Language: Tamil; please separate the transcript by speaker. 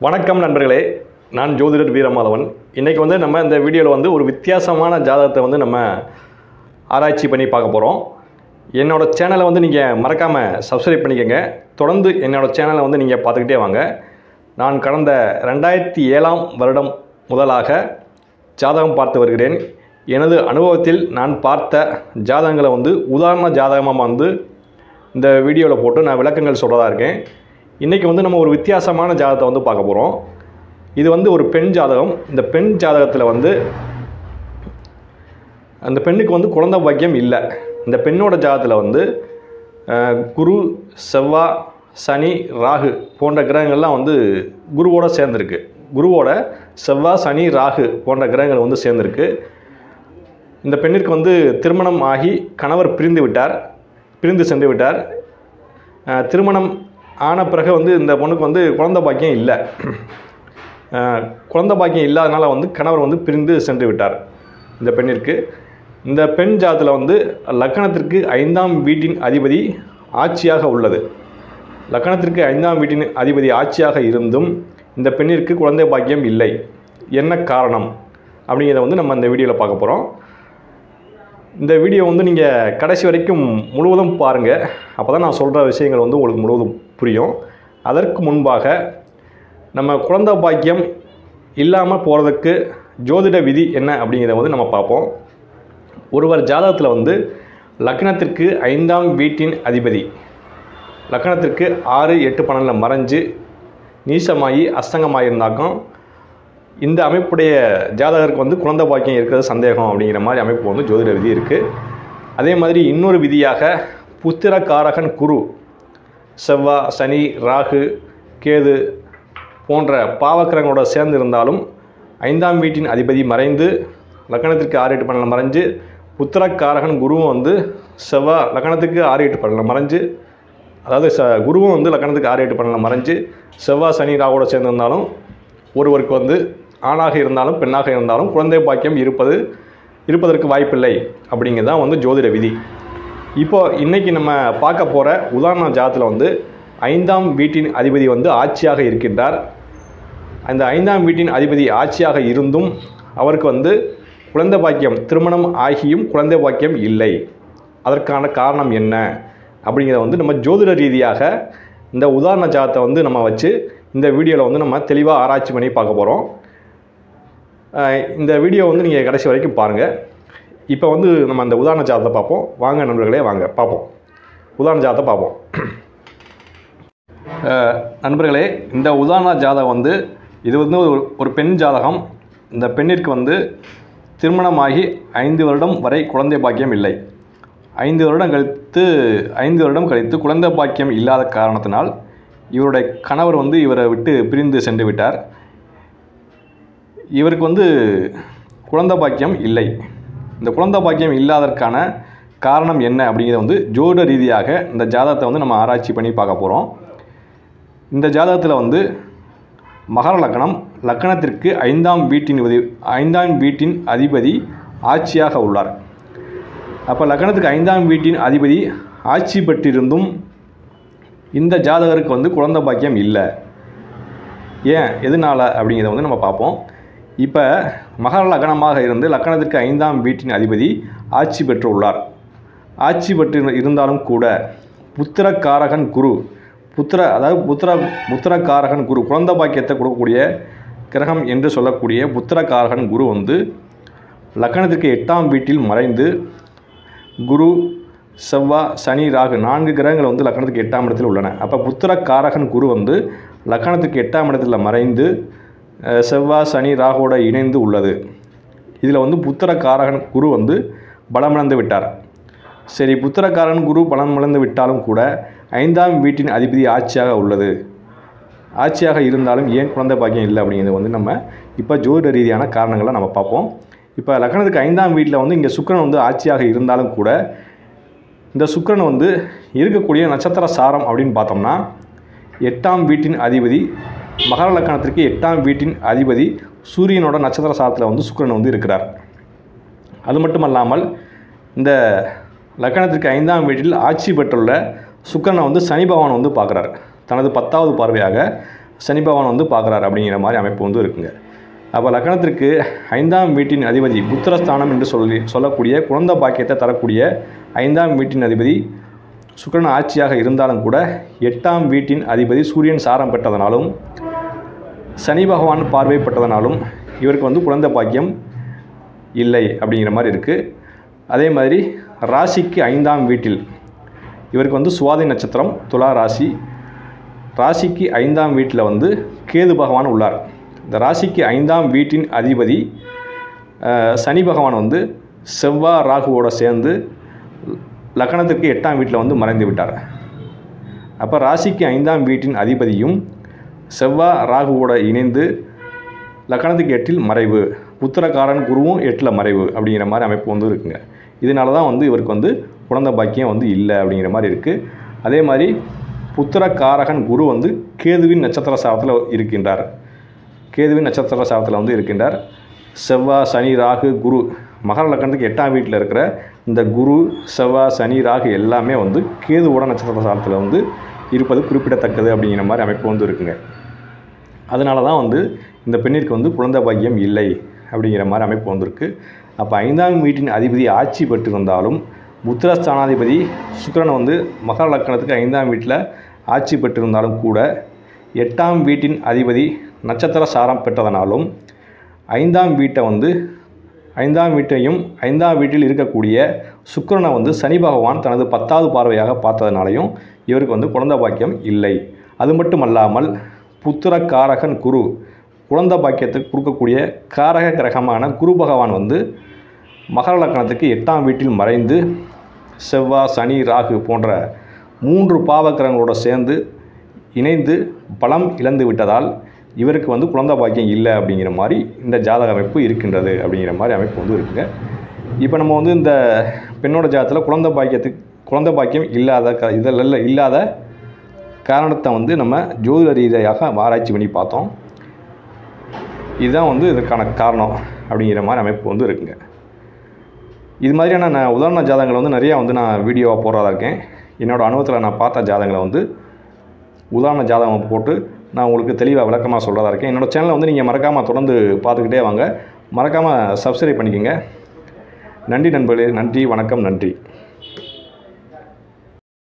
Speaker 1: வணக்கம் நண்பர்களே நான் ஜோதிடர் வீரமாதவன் இன்றைக்கி வந்து நம்ம இந்த வீடியோவில் வந்து ஒரு வித்தியாசமான ஜாதகத்தை வந்து நம்ம ஆராய்ச்சி பண்ணி பார்க்க போகிறோம் என்னோட சேனலை வந்து நீங்கள் மறக்காமல் சப்ஸ்கிரைப் பண்ணிக்கோங்க தொடர்ந்து என்னோட சேனலை வந்து நீங்கள் பார்த்துக்கிட்டே வாங்க நான் கடந்த ரெண்டாயிரத்தி ஏழாம் வருடம் முதலாக ஜாதகம் பார்த்து வருகிறேன் எனது அனுபவத்தில் நான் பார்த்த ஜாதகங்களை வந்து உதாரண ஜாதகமாக வந்து இந்த வீடியோவில் போட்டு நான் விளக்கங்கள் சொல்கிறதா இருக்கேன் இன்றைக்கி வந்து நம்ம ஒரு வித்தியாசமான ஜாதகத்தை வந்து பார்க்க போகிறோம் இது வந்து ஒரு பெண் ஜாதகம் இந்த பெண் ஜாதகத்தில் வந்து அந்த பெண்ணுக்கு வந்து குழந்தை பாக்கியம் இல்லை இந்த பெண்ணோட ஜாதகத்தில் வந்து அஹ், குரு செவ்வாய் சனி ராகு போன்ற கிரகங்கள்லாம் வந்து குருவோட சேர்ந்துருக்கு குருவோட செவ்வாய் சனி ராகு போன்ற கிரகங்கள் வந்து சேர்ந்துருக்கு இந்த பெண்ணிற்கு வந்து திருமணம் ஆகி கணவர் பிரிந்து விட்டார் பிரிந்து சென்று விட்டார் அஹ், திருமணம் ஆன பிறகு வந்து இந்த பொண்ணுக்கு வந்து குழந்தை பாக்கியம் இல்லை அஹ், குழந்தை பாக்கியம் இல்லாதனால வந்து கணவர் வந்து பிரிந்து சென்று விட்டார் இந்த பெண்ணிற்கு இந்த பெண் ஜாதத்தில் வந்து லக்கணத்திற்கு ஐந்தாம் வீட்டின் அதிபதி ஆட்சியாக உள்ளது லக்கணத்திற்கு ஐந்தாம் வீட்டின் அதிபதி ஆட்சியாக இருந்தும் இந்த பெண்ணிற்கு குழந்தை பாக்கியம் இல்லை என்ன காரணம் அப்படிங்கிறத வந்து நம்ம இந்த வீடியோவில் பார்க்க போகிறோம் இந்த வீடியோ வந்து நீங்கள் கடைசி வரைக்கும் முழுவதும் பாருங்கள் அப்போ தான் நான் சொல்கிற விஷயங்கள் வந்து உங்களுக்கு முழுவதும் புரியும் அதற்கு முன்பாக நம்ம குழந்தை பாக்கியம் இல்லாமல் போகிறதுக்கு ஜோதிட விதி என்ன அப்படிங்கிறத வந்து நம்ம பார்ப்போம் ஒருவர் ஜாதகத்தில் வந்து லக்னத்திற்கு ஐந்தாம் வீட்டின் அதிபதி லக்னத்திற்கு ஆறு எட்டு பன்னெண்டில் மறைஞ்சு நீசமாகி அஸ்தங்கமாக இருந்தாக்கும் இந்த அமைப்புடைய ஜாதகருக்கு வந்து குழந்தை பாக்கியம் இருக்கிறது சந்தேகம் அப்படிங்கிற மாதிரி அமைப்பு வந்து ஜோதிட விதி இருக்குது அதே மாதிரி இன்னொரு விதியாக புத்திரகாரகன் குரு செவ்வாய் சனி ராகு கேது போன்ற பாவக்கிரங்களோட சேர்ந்து இருந்தாலும் ஐந்தாம் வீட்டின் அதிபதி மறைந்து லக்கணத்திற்கு ஆறு எட்டு பன்னெண்டில் மறைஞ்சு புத்திரக்காரகன் குருவும் வந்து செவ்வாய் லக்கணத்துக்கு ஆறு எட்டு பன்னெண்டில் மறைஞ்சு அதாவது ச குருவும் வந்து லக்கணத்துக்கு ஆறு எட்டு பன்னெண்டில் மறைஞ்சு செவ்வாய் சனி ராவோட சேர்ந்து இருந்தாலும் ஒருவருக்கு வந்து ஆணாக இருந்தாலும் பெண்ணாக இருந்தாலும் குழந்தை பாக்கியம் இருப்பது இருப்பதற்கு வாய்ப்பில்லை அப்படிங்கிறது தான் வந்து ஜோதிட விதி இப்போ இன்றைக்கி நம்ம பார்க்க போகிற உதாரண ஜாதத்தில் வந்து ஐந்தாம் வீட்டின் அதிபதி வந்து ஆட்சியாக இருக்கின்றார் அந்த ஐந்தாம் வீட்டின் அதிபதி ஆட்சியாக இருந்தும் அவருக்கு வந்து குழந்தை பாக்கியம் திருமணம் ஆகியும் குழந்தை பாக்கியம் இல்லை அதற்கான காரணம் என்ன அப்படிங்கிறத வந்து நம்ம ஜோதிட ரீதியாக இந்த உதாரண ஜாதத்தை வந்து நம்ம வச்சு இந்த வீடியோவில் வந்து நம்ம தெளிவாக ஆராய்ச்சி பண்ணி பார்க்க போகிறோம் இந்த வீடியோ வந்து நீங்கள் கடைசி வரைக்கும் பாருங்கள் இப்போ வந்து நம்ம அந்த உதாரண ஜாதத்தை பார்ப்போம் வாங்க நண்பர்களே வாங்க பார்ப்போம் உதாரண ஜாதத்தை பார்ப்போம் அஹ், நண்பர்களே இந்த உதாரண ஜாதகம் வந்து இது வந்து ஒரு ஒரு பெண் ஜாதகம் இந்த பெண்ணிற்கு வந்து திருமணமாகி ஐந்து வருடம் வரை குழந்தை பாக்கியம் இல்லை ஐந்து வருடம் கழித்து ஐந்து வருடம் கழித்து குழந்தை பாக்கியம் இல்லாத காரணத்தினால் இவருடைய கணவர் வந்து இவரை விட்டு பிரிந்து சென்று விட்டார் இவருக்கு வந்து குழந்தை பாக்கியம் இல்லை இந்த குழந்தை பாக்கியம் இல்லாததற்கான காரணம் என்ன அப்படிங்கிறத வந்து ஜோதிட ரீதியாக இந்த ஜாதகத்தை வந்து நம்ம ஆராய்ச்சி பண்ணி பார்க்க போகிறோம் இந்த ஜாதகத்தில் வந்து மகர லக்னம் லக்னத்திற்கு ஐந்தாம் வீட்டின் உதவி ஐந்தாம் வீட்டின் அதிபதி ஆட்சியாக உள்ளார் அப்போ லக்னத்துக்கு ஐந்தாம் வீட்டின் அதிபதி ஆட்சி பெற்றிருந்தும் இந்த ஜாதகருக்கு வந்து குழந்தை பாக்கியம் இல்லை ஏன் எதனால் அப்படிங்கிறத வந்து நம்ம பார்ப்போம் இப்போ மகர லக்னமாக இருந்து லக்னத்திற்கு ஐந்தாம் வீட்டின் அதிபதி ஆட்சி பெற்று உள்ளார் ஆட்சி பெற்று இருந்தாலும் கூட புத்திரக்காரகன் குரு புத்திர அதாவது புத்திர புத்திரக்காரகன் குரு குழந்தை பாக்கியத்தை கொடுக்கக்கூடிய கிரகம் என்று சொல்லக்கூடிய புத்திரக்காரகன் குரு வந்து லக்னத்திற்கு எட்டாம் வீட்டில் மறைந்து குரு செவ்வாய் சனி ராகு நான்கு கிரகங்கள் வந்து லக்னத்துக்கு எட்டாம் இடத்தில் உள்ளன அப்போ புத்திரக்காரகன் குரு வந்து லக்னத்துக்கு எட்டாம் இடத்துல மறைந்து அஹ், செவ்வாய் சனி ராகுவோட இணைந்து உள்ளது இதில் வந்து புத்திரக்காரகன் குரு வந்து பலமிழந்து விட்டார் சரி புத்திரக்காரன் குரு பலம் இழந்து விட்டாலும் கூட ஐந்தாம் வீட்டின் அதிபதி ஆட்சியாக உள்ளது ஆட்சியாக இருந்தாலும் ஏன் குழந்தை பாக்கியம் இல்லை அப்படிங்கிறது வந்து நம்ம இப்போ ஜோதிட ரீதியான காரணங்களை நம்ம பார்ப்போம் இப்போ லக்னத்துக்கு ஐந்தாம் வீட்டில் வந்து இங்கே சுக்கிரன் வந்து ஆட்சியாக இருந்தாலும் கூட இந்த சுக்கிரன் வந்து இருக்கக்கூடிய நட்சத்திர சாரம் அப்படின்னு பார்த்தோம்னா எட்டாம் வீட்டின் அதிபதி மகர லக்கணத்திற்கு எட்டாம் வீட்டின் அதிபதி சூரியனோட நட்சத்திர சாரத்தில் வந்து சுக்கிரன் வந்து இருக்கிறார் அது மட்டுமல்லாமல் இந்த லக்கணத்திற்கு ஐந்தாம் வீட்டில் ஆட்சி பெற்றுள்ள சுக்கிரனை வந்து சனி பகவான் வந்து பார்க்குறார் தனது பத்தாவது பார்வையாக சனி பகவான் வந்து பார்க்குறாரு அப்படிங்கிற மாதிரி அமைப்பு வந்து இருக்குங்க அப்போ லக்னத்திற்கு ஐந்தாம் வீட்டின் அதிபதி புத்திரஸ்தானம் என்று சொல்லி சொல்லக்கூடிய குழந்தை பாக்கியத்தை தரக்கூடிய ஐந்தாம் வீட்டின் அதிபதி சுக்கிரன் ஆட்சியாக இருந்தாலும் கூட எட்டாம் வீட்டின் அதிபதி சூரியன் சாரம் பெற்றதனாலும் சனி பகவான் பார்வைப்பட்டதனாலும் இவருக்கு வந்து குழந்தை பாக்கியம் இல்லை அப்படிங்கிற மாதிரி இருக்குது அதே மாதிரி ராசிக்கு ஐந்தாம் வீட்டில் இவருக்கு வந்து சுவாதி நட்சத்திரம் துலா ராசி ராசிக்கு ஐந்தாம் வீட்டில் வந்து கேது பகவான் உள்ளார் இந்த ராசிக்கு ஐந்தாம் வீட்டின் அதிபதி அஹ், சனி பகவான் வந்து செவ்வாய் ராகுவோட சேர்ந்து லக்னத்திற்கு எட்டாம் வீட்டில் வந்து மறைந்து விட்டார் அப்போ ராசிக்கு ஐந்தாம் வீட்டின் அதிபதியும் செவ்வாய் ராகுவோட இணைந்து லக்கணத்துக்கு எட்டில் மறைவு உத்தரக்காரன் குருவும் எட்டில் மறைவு அப்படிங்கிற மாதிரி அமைப்பு வந்து இருக்குங்க இதனால தான் வந்து இவருக்கு வந்து குழந்தை பாக்கியம் வந்து இல்லை அப்படிங்கிற மாதிரி இருக்குது அதே மாதிரி புத்திரக்காரகன் குரு வந்து கேதுவின் நட்சத்திர சாபத்தில் இருக்கின்றார் கேதுவின் நட்சத்திர சாபத்தில் வந்து இருக்கின்றார் செவ்வாய் சனி ராகு குரு மகர லக்கணத்துக்கு எட்டாம் வீட்டில் இருக்கிற இந்த குரு செவ்வாய் சனி ராகு எல்லாமே வந்து கேதுவோட நட்சத்திர சாபத்தில் வந்து இருப்பது குறிப்பிடத்தக்கது அப்படிங்கிற மாதிரி அமைப்பு வந்து இருக்குங்க அதனால தான் வந்து இந்த பெண்ணிற்கு வந்து குழந்தை பாக்கியம் இல்லை அப்படிங்கிற மாதிரி அமைப்பு வந்திருக்கு அப்போ ஐந்தாம் வீட்டின் அதிபதி ஆட்சி பெற்றிருந்தாலும் புத்திரஸ்தானாதிபதி சுக்கிரன் வந்து மகர லக்கணத்துக்கு ஐந்தாம் வீட்டில் ஆட்சி பெற்றிருந்தாலும் கூட எட்டாம் வீட்டின் அதிபதி நட்சத்திர சாரம் பெற்றதனாலும் ஐந்தாம் வீட்டை வந்து ஐந்தாம் வீட்டையும் ஐந்தாம் வீட்டில் இருக்கக்கூடிய சுக்கிரனை வந்து சனி பகவான் தனது பத்தாவது பார்வையாக பார்த்ததுனாலையும் இவருக்கு வந்து குழந்தை பாக்கியம் இல்லை அது மட்டுமல்லாமல் புத்திர காரகன் குரு குழந்தை பாக்கியத்துக்கு கொடுக்கக்கூடிய காரக கிரகமான குரு பகவான் வந்து மகர லக்னத்துக்கு எட்டாம் வீட்டில் மறைந்து செவ்வாய் சனி ராகு போன்ற மூன்று பாவக்கிரகங்களோட சேர்ந்து இணைந்து பலம் இழந்து விட்டதால் இவருக்கு வந்து குழந்தை பாக்கியம் இல்லை அப்படிங்கிற மாதிரி இந்த ஜாதக அமைப்பு இருக்கின்றது அப்படிங்கிற மாதிரி அமைப்பு வந்து இருக்குங்க இப்போ நம்ம வந்து இந்த பெண்ணோட ஜாதகத்தில் குழந்தை பாக்கியத்துக்கு குழந்தை பாக்கியம் இல்லாத க இதில் இல்லாத காரணத்தை வந்து நம்ம ஜோதிட ரீதியாக ஆராய்ச்சி பண்ணி பார்த்தோம் இதுதான் வந்து இதற்கான காரணம் அப்படிங்கிற மாதிரி அமைப்பு வந்து இருக்குங்க இது மாதிரியான நான் உதாரண ஜாதகங்களை வந்து நிறையா வந்து நான் வீடியோவாக போடுறதா இருக்கேன் என்னோடய அனுபவத்தில் நான் பார்த்த ஜாதகங்களை வந்து உதாரண ஜாதகம் போட்டு நான் உங்களுக்கு தெளிவாக விளக்கமாக சொல்கிறதா இருக்கேன் என்னோடய சேனலை வந்து நீங்கள் மறக்காமல் தொடர்ந்து பார்த்துக்கிட்டே வாங்க மறக்காமல் சப்ஸ்கிரைப் பண்ணிக்கோங்க நன்றி நண்பர்களே நன்றி வணக்கம் நன்றி